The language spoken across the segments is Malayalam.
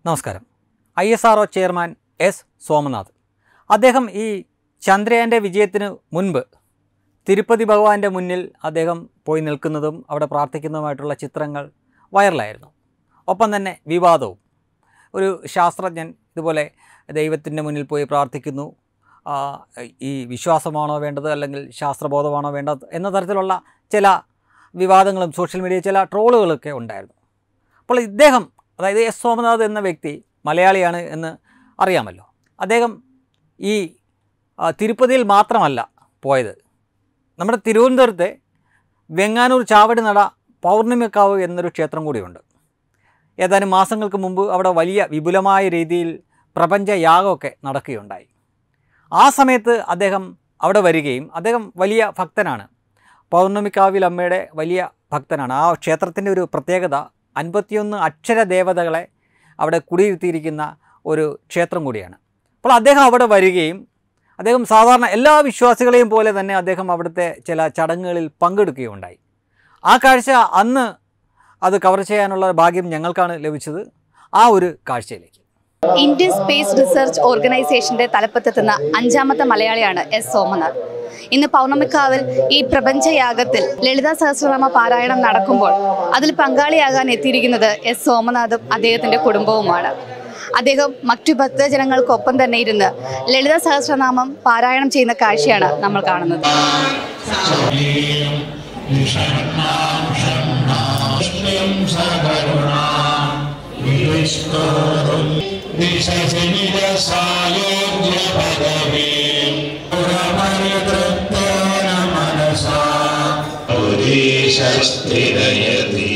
നമസ്കാരം I S R chairman S Somanath അദ്ദേഹം ഈ ചന്ദ്രയാൻ്റെ വിജയത്തിന് മുൻപ് തിരുപ്പതി ഭഗവാന്റെ മുന്നിൽ അദ്ദേഹം പോയി നിൽക്കുന്നതും അവിടെ പ്രാർത്ഥിക്കുന്നതുമായിട്ടുള്ള ചിത്രങ്ങൾ വൈറലായിരുന്നു ഒപ്പം തന്നെ വിവാദവും ഒരു ശാസ്ത്രജ്ഞൻ ഇതുപോലെ ദൈവത്തിൻ്റെ മുന്നിൽ പോയി പ്രാർത്ഥിക്കുന്നു ആ, ഈ വിശ്വാസമാണോ വേണ്ടത് അല്ലെങ്കിൽ ശാസ്ത്രബോധമാണോ വേണ്ടത് എന്ന തരത്തിലുള്ള ചില വിവാദങ്ങളും സോഷ്യൽ മീഡിയ ചില ട്രോളുകളൊക്കെ ഉണ്ടായിരുന്നു അപ്പോൾ ഇദ്ദേഹം അതായത് എസ് സോമനാഥ് എന്ന വ്യക്തി മലയാളിയാണ് എന്ന് അറിയാമല്ലോ അദ്ദേഹം ഈ ആ, തിരുപ്പതിയിൽ മാത്രമല്ല പോയത് നമ്മുടെ തിരുവനന്തപുരത്തെ വെങ്ങാനൂർ ചാവടി നട പൗർണിമക്കാവ് എന്നൊരു ക്ഷേത്രം കൂടിയുണ്ട് ഏതാനും മാസങ്ങൾക്ക് മുമ്പ് അവിടെ വലിയ വിപുലമായ രീതിയിൽ പ്രപഞ്ച യാഗമൊക്കെ നടക്കുകയുണ്ടായി ആ സമയത്ത് അദ്ദേഹം അവിടെ വരികയും അദ്ദേഹം വലിയ ഭക്തനാണ് പൗർണമിക്കാവിൽ അമ്മയുടെ വലിയ ഭക്തനാണ് ആ ക്ഷേത്രത്തിൻ്റെ ഒരു പ്രത്യേകത അൻപത്തിയൊന്ന് അക്ഷര ദേവതകളെ അവിടെ കുടിയിരുത്തിയിരിക്കുന്ന ഒരു ക്ഷേത്രം കൂടിയാണ് അപ്പോൾ അദ്ദേഹം അവിടെ വരികയും അദ്ദേഹം സാധാരണ എല്ലാ വിശ്വാസികളെയും പോലെ തന്നെ അദ്ദേഹം അവിടുത്തെ ചില ചടങ്ങുകളിൽ പങ്കെടുക്കുകയുണ്ടായി ആ കാഴ്ച അന്ന് അത് കവർ ചെയ്യാനുള്ള ഭാഗ്യം ഞങ്ങൾക്കാണ് ലഭിച്ചത് ആ ഒരു കാഴ്ചയിലേക്ക് ഇന്ത്യൻ സ്പേസ് റിസർച്ച് ഓർഗനൈസേഷന്റെ തലപ്പത്തെത്തുന്ന അഞ്ചാമത്തെ മലയാളിയാണ് എസ് സോമനാഥ് ഇന്ന് പൗർണമിക്കാവിൽ ഈ പ്രപഞ്ചയാഗത്തിൽ ലളിതാ സഹസ്രനാമ പാരായണം നടക്കുമ്പോൾ അതിൽ പങ്കാളിയാകാൻ എത്തിയിരിക്കുന്നത് എസ് സോമനാഥും അദ്ദേഹത്തിന്റെ കുടുംബവുമാണ് അദ്ദേഹം മറ്റു ഭക്തജനങ്ങൾക്കൊപ്പം തന്നെ ഇരുന്ന് ലളിതാ സഹസ്രനാമം പാരായണം ചെയ്യുന്ന കാഴ്ചയാണ് നമ്മൾ കാണുന്നത് ശസ്ത്രിരയതി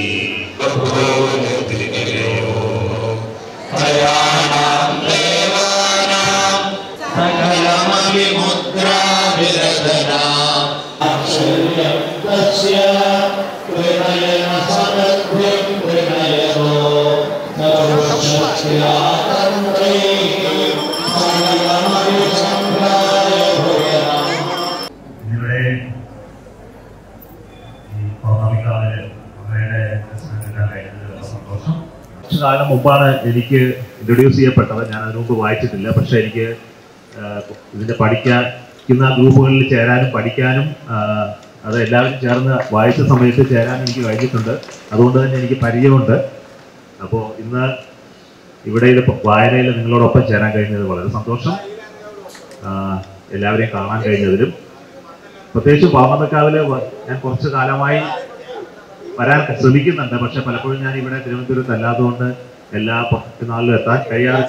ഇവിടെ ഈ പൗർണമിക്കാവില് അമ്മയുടെ ദർശനത്തിനാൻ കഴിഞ്ഞതിൽ വളരെ സന്തോഷം കുറച്ചു കാലം മുമ്പാണ് എനിക്ക് ഇൻട്രൊഡ്യൂസ് ചെയ്യപ്പെട്ടത് ഞാൻ അതിനു മുമ്പ് വായിച്ചിട്ടില്ല പക്ഷെ എനിക്ക് ആ, ഇതിന്റെ പഠിക്കുന്ന ഗ്രൂപ്പുകളിൽ ചേരാനും പഠിക്കാനും ആ, അത് എല്ലാവരും ചേർന്ന് വായിച്ച സമയത്ത് ചേരാൻ എനിക്ക് കഴിഞ്ഞിട്ടുണ്ട് അതുകൊണ്ട് തന്നെ എനിക്ക് പരിചയമുണ്ട് അപ്പോൾ ഇന്ന് ഇവിടെ ഇത് വായനയിൽ നിങ്ങളോടൊപ്പം ചേരാൻ കഴിഞ്ഞത് വളരെ സന്തോഷം ആ, എല്ലാവരെയും കാണാൻ കഴിഞ്ഞതിലും പ്രത്യേകിച്ച് പാമ്പന്നക്കാവില് വ- ഞാൻ കുറച്ച് കാലമായി വരാൻ ശ്രമിക്കുന്നുണ്ട് പക്ഷെ പലപ്പോഴും ഞാൻ ഇവിടെ തിരുവനന്തപുരത്ത് അല്ലാത്തതുകൊണ്ട് എല്ലാ നാളിലും എത്താൻ കഴിയാതെ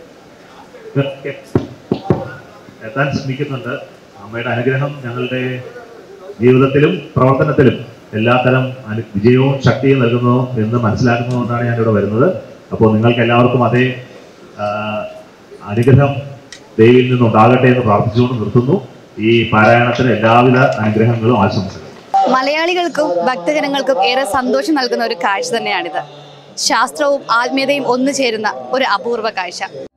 എത്താൻ ശ്രമിക്കുന്നുണ്ട് അമ്മയുടെ അനുഗ്രഹം ഞങ്ങളുടെ ജീവിതത്തിലും പ്രവർത്തനത്തിലും എല്ലാത്തരം അനു വിജയവും ശക്തിയും നൽകുന്നു എന്ന് മനസ്സിലാക്കുന്നതുകൊണ്ടാണ് ഞാൻ ഇവിടെ വരുന്നത് അപ്പോൾ നിങ്ങൾക്ക് എല്ലാവർക്കും അതേ ആ, അനുഗ്രഹം ദൈവിൽ നിന്നുണ്ടാകട്ടെ എന്ന് പ്രാർത്ഥിച്ചുകൊണ്ട് നിർത്തുന്നു ഈ പാരായണത്തിന് എല്ലാവിധ അനുഗ്രഹങ്ങളും ആശംസകളും മലയാളികൾക്കും ഭക്തജനങ്ങൾക്കും ഏറെ സന്തോഷം നൽകുന്ന ഒരു കാഴ്ച തന്നെയാണിത് ശാസ്ത്രവും ആത്മീയതയും ഒന്നു ചേരുന്ന ഒരു അപൂർവ കാഴ്ച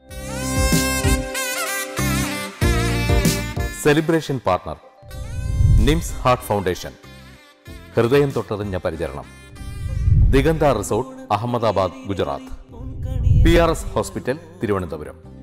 celebration partner NIMS heart foundation ഹൃദയം തൊട്ടറിഞ്ഞ പരിചരണം Diganta resort Ahmedabad Gujarat P R S hospital Thiruvananthapuram